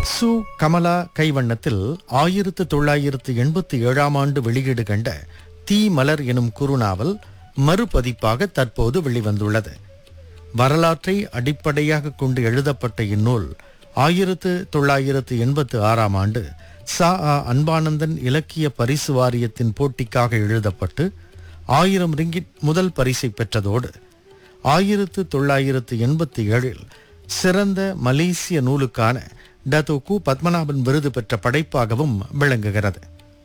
சு கமலா கைவண்ணத்தில் ஆயிரத்து தொள்ளாயிரத்து எண்பத்தி ஏழாம் ஆண்டு வெளியீடு கண்ட தீ மலர் எனும் குறுநாவல் மறுபதிப்பாக தற்போது வெளிவந்துள்ளது வரலாற்றை அடிப்படையாக கொண்டு எழுதப்பட்ட இந்நூல் ஆயிரத்து தொள்ளாயிரத்து எண்பத்து ஆறாம் ஆண்டு சா ஆ அன்பானந்தன் இலக்கிய பரிசு வாரியத்தின் போட்டிக்காக எழுதப்பட்டு ஆயிரம் ரிங்கிட் முதல் பரிசை பெற்றதோடு ஆயிரத்து தொள்ளாயிரத்து எண்பத்தி ஏழில் சிறந்த மலேசிய நூலுக்கான டத்தோகு பத்மநாபன் விருது பெற்ற படைப்பாகவும் விளங்குகிறது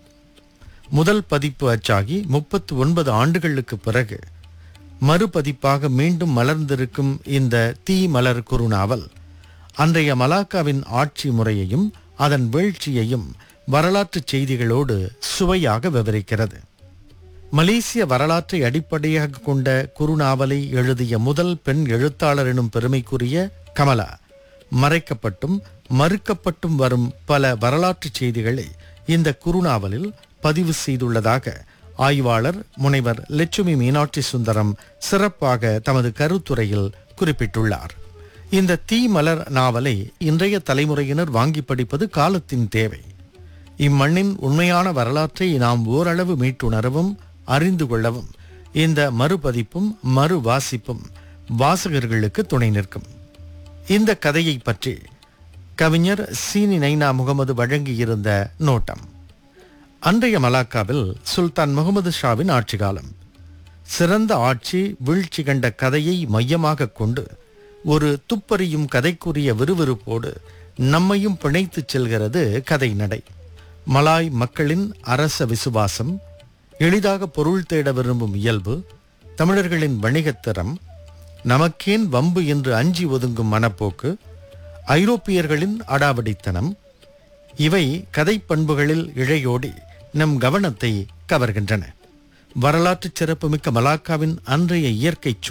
முதல் பதிப்பு அச்சாகி முப்பத்து ஒன்பது ஆண்டுகளுக்கு பிறகு மறுபதிப்பாக மீண்டும் மலர்ந்திருக்கும் இந்த தீ மலர் குறுநாவல் அன்றைய மலாக்காவின் ஆட்சி முறையையும் அதன் வீழ்ச்சியையும் வரலாற்றுச் செய்திகளோடு சுவையாக விவரிக்கிறது மலேசிய வரலாற்றை அடிப்படையாக கொண்ட குறுநாவலை எழுதிய முதல் பெண் எழுத்தாளர் எனும் பெருமைக்குரிய கமலா மறைக்கப்பட்டும் மறுக்கப்பட்டும் வரும் பல வரலாற்றுச் செய்திகளை இந்த குறுநாவலில் பதிவு செய்துள்ளதாக ஆய்வாளர் முனைவர் லட்சுமி மீனாட்சி சுந்தரம் சிறப்பாக தமது கருத்துரையில் குறிப்பிட்டுள்ளார் இந்த தீ மலர் நாவலை இன்றைய தலைமுறையினர் வாங்கி படிப்பது காலத்தின் தேவை இம்மண்ணின் உண்மையான வரலாற்றை நாம் ஓரளவு மீட்டுணரவும் அறிந்து கொள்ளவும் இந்த மறுபதிப்பும் மறு வாசிப்பும் வாசகர்களுக்கு துணை நிற்கும் இந்த கதையை பற்றி கவிஞர் சீனி நைனா முகமது வழங்கியிருந்த நோட்டம் அன்றைய மலாக்காவில் சுல்தான் முகமது ஷாவின் ஆட்சி காலம் சிறந்த ஆட்சி வீழ்ச்சி கண்ட கதையை மையமாக கொண்டு ஒரு துப்பறியும் கதைக்குரிய விறுவிறுப்போடு நம்மையும் பிணைத்துச் செல்கிறது கதை நடை மலாய் மக்களின் அரச விசுவாசம் எளிதாக பொருள் தேட விரும்பும் இயல்பு தமிழர்களின் வணிகத்திறம் நமக்கேன் வம்பு என்று அஞ்சி ஒதுங்கும் மனப்போக்கு ஐரோப்பியர்களின் அடாவடித்தனம் இவை கதை பண்புகளில் இழையோடி நம் கவனத்தை கவர்கின்றன வரலாற்றுச் சிறப்புமிக்க மலாக்காவின் அன்றைய இயற்கை